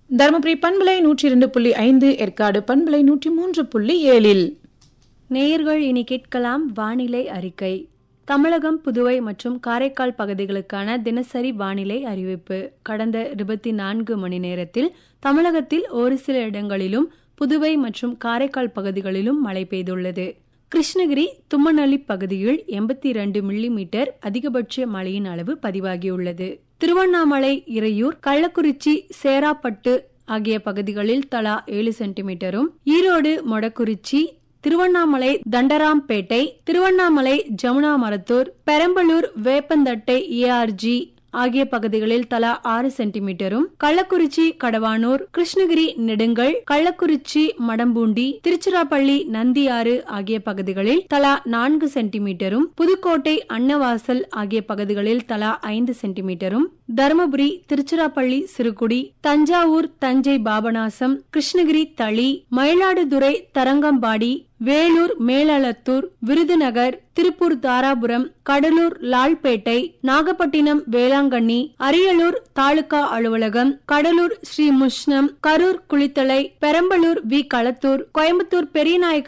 தருமபுரி பண்பலை நூற்றி இரண்டு புள்ளி ஐந்து ஏற்காடு பண்பலை நூற்றி மூன்று புள்ளி ஏழில் நேயர்கள் இனி கேட்கலாம் வானிலை அறிக்கை தமிழகம் புதுவை மற்றும் காரைக்கால் பகுதிகளுக்கான தினசரி வானிலை அறிவிப்பு கடந்த இருபத்தி நான்கு மணி நேரத்தில் தமிழகத்தில் ஒரு சில இடங்களிலும் புதுவை மற்றும் காரைக்கால் பகுதிகளிலும் மழை பெய்துள்ளது கிருஷ்ணகிரி தும்மநள்ளி பகுதியில் எண்பத்தி இரண்டு மில்லி மீட்டர் அதிகபட்ச மழையின் அளவு பதிவாகியுள்ளது திருவண்ணாமலை இறையூர் கள்ளக்குறிச்சி சேராப்பட்டு ஆகிய பகுதிகளில் தலா ஏழு சென்டிமீட்டரும் ஈரோடு மொடக்குறிச்சி திருவண்ணாமலை தண்டராம்பேட்டை திருவண்ணாமலை ஜமுனா மரத்தூர் பெரம்பலூர் வேப்பந்தட்டை ஏஆர்ஜி ஆகிய பகுதிகளில் தலா ஆறு சென்டிமீட்டரும் கள்ளக்குறிச்சி கடவானூர் கிருஷ்ணகிரி நெடுங்கல் கள்ளக்குறிச்சி மடம்பூண்டி திருச்சிராப்பள்ளி நந்தியாறு ஆகிய பகுதிகளில் தலா நான்கு சென்டிமீட்டரும் புதுக்கோட்டை அன்னவாசல் ஆகிய பகுதிகளில் தலா ஐந்து சென்டிமீட்டரும் தருமபுரி திருச்சிராப்பள்ளி சிறுகுடி தஞ்சாவூர் தஞ்சை பாபநாசம் கிருஷ்ணகிரி தளி மயிலாடுதுறை தரங்கம்பாடி வேலூர் மேலளத்தூர் விருதுநகர் திருப்பூர் தாராபுரம் கடலூர் லால்பேட்டை நாகப்பட்டினம் வேளாங்கண்ணி அரியலூர் தாலுகா அலுவலகம் கடலூர் ஸ்ரீ முஷ்ணம் கரூர் குளித்தலை பெரம்பலூர் வி களத்தூர் கோயம்புத்தூர் பெரியநாயக்க